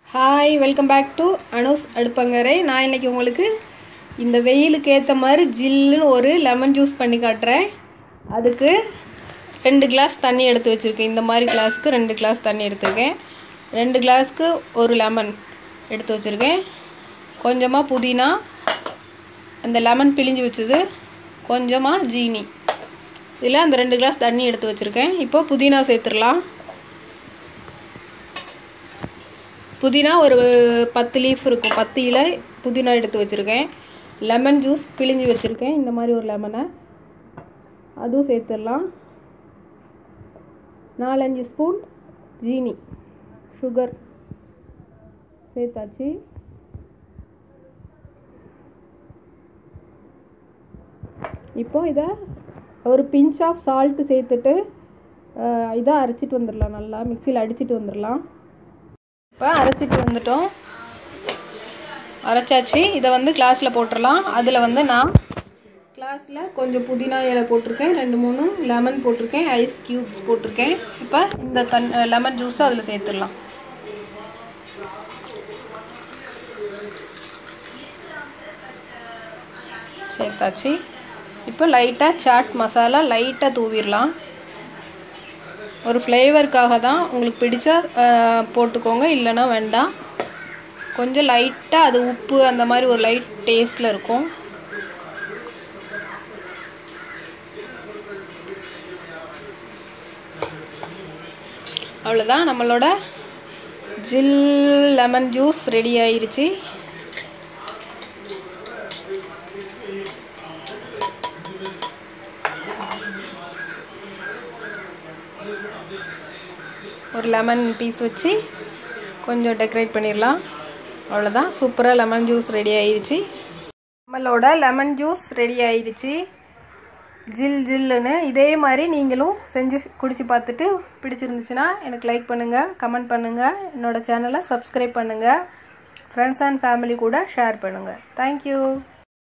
hi welcome back to Anu's அடுப்பங்கரை நான் இன்னைக்கு உங்களுக்கு இந்த வெயிலுக்கு ஏற்ற மாதிரி ஜில்லுன்னு ஒரு லெமன் ஜூஸ் பண்ணி காட்டுறேன் அதுக்கு ரெண்டு கிளாஸ் தண்ணி எடுத்து வச்சுருக்கேன் இந்த மாதிரி கிளாஸ்க்கு ரெண்டு கிளாஸ் தண்ணி எடுத்திருக்கேன் ரெண்டு கிளாஸ்க்கு ஒரு லெமன் எடுத்து வச்சுருக்கேன் கொஞ்சமாக புதினா அந்த லெமன் பிழிஞ்சு வச்சது கொஞ்சமாக ஜீனி இதில் அந்த ரெண்டு கிளாஸ் தண்ணி எடுத்து வச்சுருக்கேன் இப்போ புதினா சேர்த்துடலாம் புதினா ஒரு பத்து லீஃப் இருக்கும் பத்து இலை புதினா எடுத்து வச்சுருக்கேன் லெமன் ஜூஸ் பிழிஞ்சு வச்சுருக்கேன் இந்த மாதிரி ஒரு லெமனை அதுவும் சேர்த்துடலாம் நாலஞ்சு ஸ்பூன் ஜீனி சுகர் சேர்த்தாச்சு இப்போ இதை ஒரு பிஞ்ச் ஆஃப் சால்ட்டு சேர்த்துட்டு இதை அரைச்சிட்டு வந்துடலாம் நல்லா மிக்சியில் அடிச்சிட்டு வந்துடலாம் இப்போ அரைச்சிட்டு வந்துட்டோம் அரைச்சாச்சு இதை வந்து கிளாஸில் போட்டுடலாம் அதில் வந்து நான் கிளாஸில் கொஞ்சம் புதினா இலை போட்டிருக்கேன் ரெண்டு மூணு லெமன் போட்டிருக்கேன் ஐஸ் க்யூப்ஸ் போட்டிருக்கேன் இப்போ இந்த தன் லெமன் ஜூஸை அதில் சேர்த்துடலாம் சேர்த்தாச்சு இப்போ லைட்டாக சாட் மசாலா லைட்டாக தூவிடலாம் ஒரு ஃப்ளேவருக்காக தான் உங்களுக்கு பிடிச்சா போட்டுக்கோங்க இல்லைன்னா வேண்டாம் கொஞ்சம் லைட்டாக அது உப்பு அந்த மாதிரி ஒரு லைட் டேஸ்ட்டில் இருக்கும் அவ்வளோதான் நம்மளோட ஜில் லெமன் ஜூஸ் ரெடி ஆயிருச்சு ஒரு லெமன் பீஸ் வச்சு கொஞ்சம் டெக்கரேட் பண்ணிடலாம் அவ்வளோதான் சூப்பராக லெமன் ஜூஸ் ரெடி ஆயிடுச்சு நம்மளோட லெமன் ஜூஸ் ரெடி ஆயிடுச்சு ஜில் ஜில்லுன்னு இதே மாதிரி நீங்களும் செஞ்சு குடிச்சு பார்த்துட்டு பிடிச்சிருந்துச்சுன்னா எனக்கு லைக் பண்ணுங்கள் கமெண்ட் பண்ணுங்கள் என்னோடய சேனலை சப்ஸ்கிரைப் பண்ணுங்கள் ஃப்ரெண்ட்ஸ் அண்ட் ஃபேமிலி கூட ஷேர் பண்ணுங்கள் தேங்க்யூ